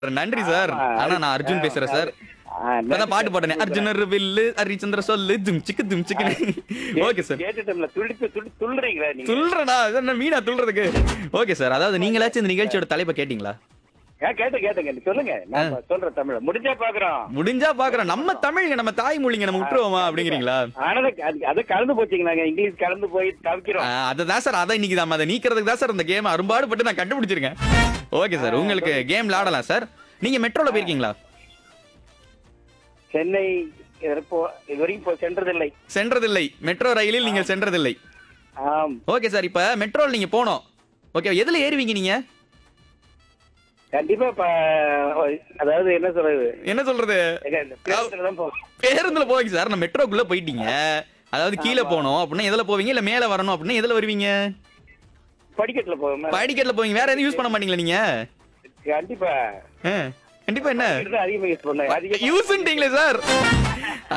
நன்றி சார் ஆமா, ஆனா நான் அர்ஜுன் பேசுறேன் சார் ஆ, இப்பதான் பாட்டு பாடுனேன் அர்ஜுனர் வில்லு ஹரிச்சந்திர சொல்லு ஜும் சிக்கு ஜும் சிக்குன்னு ஓகே சார் கேட்டுட்டோம்ல துடிப்பு துடி துள்ளுறீங்களா நீங்க துள்ளுறடா இது என்ன மீனா துள்ளுறதுக்கு ஓகே சார் அதாவது நீங்களாச்சும் இந்த நிகழ்ச்சியோட தலைப்பை கேட்டீங்களா ஆ, கேட்டேன் கேட்டேங்க சொல்லுங்க நான் சொல்றேன் தமிழ் முடிஞ்சா பாக்குறோம் முடிஞ்சா பாக்குறோம் நம்ம தமிழ்ங்க நம்ம தாய்மொழிங்க நம்ம விட்டுருவோமா அப்படிங்கிறீங்களா ஆனா அது அது கலந்து போச்சுங்க நாங்க இங்கிலீஷ் கலந்து போய் தவிக்கிறோம் அதுதான் சார் அதை இன்னைக்கு நம்ம அதை நீக்கிறதுக்கு தான் சார் இந்த கேம் அரும்பாடுபட்டு நான் கண்டுபிடிச்சிருக்கேன் ஓகே சார் உங்களுக்கு கேம் விளையாடலாம் சார் நீங்க மெட்ரோல போயிருக்கீங்களா சென்னை இப்போ இது வரைக்கும் இப்போ சென்றதில்லை சென்றதில்லை மெட்ரோ ரயிலில் நீங்கள் சென்றதில்லை ஆம் ஓகே சார் இப்ப மெட்ரோல நீங்க போனோம் ஓகே எதுல ஏறுவீங்க நீங்க கண்டிப்பா இப்ப அதாவது என்ன சொல்றது என்ன சொல்றது எங்க இந்த பேருந்துல தான் போவோம் பேருந்துல போவீங்க சார் நான் மெட்ரோக்குள்ள போயிட்டீங்க அதாவது கீழே போனோம் அப்படின்னா எதுல போவீங்க இல்ல மேல வரணும் அப்படின்னா எதுல வருவீங்க படிக்கட்டுல போவோம் படிக்கட்ல போவீங்க வேற எதுவும் யூஸ் பண்ண மாட்டீங்களா நீங்க கண்டிப்பா ஆ, கண்டிப்பா என்ன படிக்கட்டு தான் அதிகமா யூஸ் பண்ணேன் அதிகம் யூஸ்ன்றீங்களே சார்